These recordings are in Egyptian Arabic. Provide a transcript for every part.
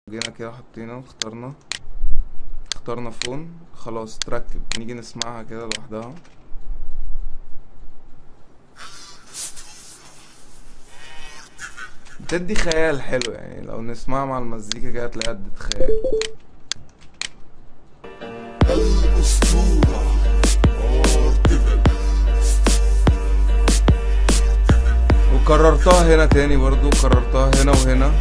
جينا كده حطينا اخترنا اخترنا فون خلاص تركب نيجي نسمعها كده لوحدها بتدي خيال حلو يعني لو نسمعها مع المزيكا كده تلاقيها ادت خيال الأسطورة أرتبل وكررتها هنا تاني برضو كررتها هنا وهنا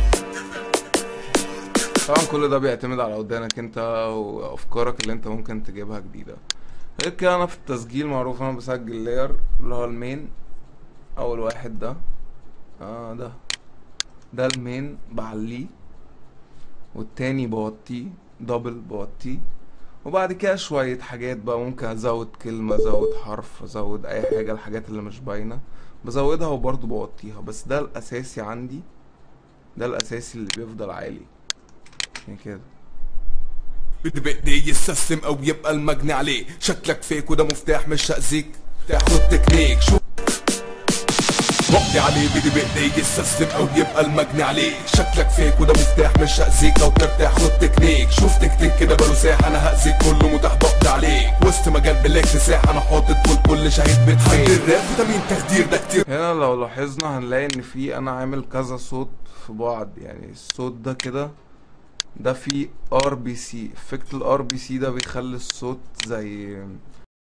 طبعا كل ده بيعتمد على ودانك انت وافكارك اللي انت ممكن تجيبها جديدة غير كده انا في التسجيل معروف انا بسجل لاير اللي هو المين اول واحد ده اه ده ده المين بعليه والتاني بوطيه دبل بوطيه وبعد كده شوية حاجات بقى ممكن ازود كلمة ازود حرف ازود اي حاجة الحاجات اللي مش باينة بزودها وبرضه بوطيها بس ده الاساسي عندي ده الاساسي اللي بيفضل عالي يعني كده بدي بايدي يستسلم او يبقى المجني عليه شكلك فيك وده مفتاح مش هأذيك تاخد تكنيك شو وقتي عليه بدي بايدي يستسلم او يبقى المجني عليه شكلك فيك وده مفتاح مش هأذيك لو ترتاح خد تكنيك شوف تكتيك كده بلو ساح انا هأذيك كله متاح بقضي عليك وسط مجال بلاك ساح انا حاطط فوق كل شهيد بتفيد الراب فيتامين تخدير ده كتير هنا لو لاحظنا هنلاقي ان في انا عامل كذا صوت في بعض يعني الصوت ده كده ده فيه ار بي سي افكت الار بي سي ده بيخلي الصوت زي